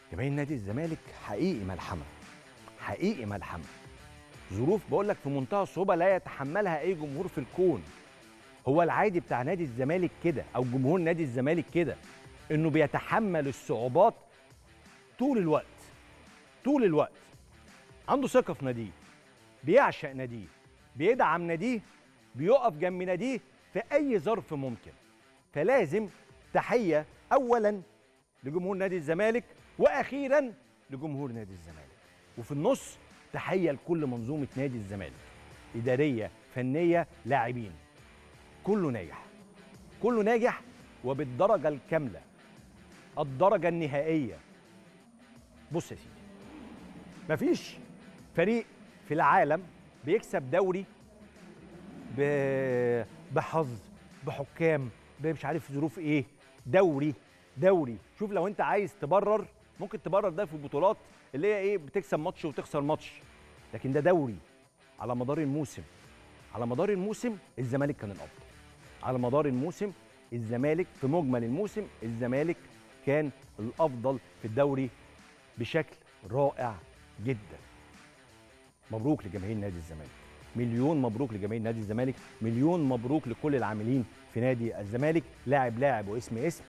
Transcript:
جماهير نادي الزمالك حقيقي ملحمه حقيقي ملحمه ظروف بقول لك في منتهى الصعوبه لا يتحملها اي جمهور في الكون هو العادي بتاع نادي الزمالك كده او جمهور نادي الزمالك كده انه بيتحمل الصعوبات طول الوقت طول الوقت عنده ثقه في ناديه بيعشق ناديه بيدعم ناديه بيقف جنب ناديه في اي ظرف ممكن فلازم تحيه اولا لجمهور نادي الزمالك واخيرا لجمهور نادي الزمالك وفي النص تحيه لكل منظومه نادي الزمالك اداريه فنيه لاعبين كله ناجح كله ناجح وبالدرجه الكامله الدرجه النهائيه بص يا سيدي مفيش فريق في العالم بيكسب دوري ب- بحظ بحكام مش عارف ظروف ايه دوري دوري شوف لو انت عايز تبرر ممكن تبرر ده في البطولات اللي هي ايه بتكسب ماتش وتخسر ماتش لكن ده دوري على مدار الموسم على مدار الموسم الزمالك كان الافضل على مدار الموسم الزمالك في مجمل الموسم الزمالك كان الافضل في الدوري بشكل رائع جدا مبروك لجماهير نادي الزمالك مليون مبروك لجماهير نادي الزمالك مليون مبروك لكل العاملين في نادي الزمالك لاعب لاعب واسم اسم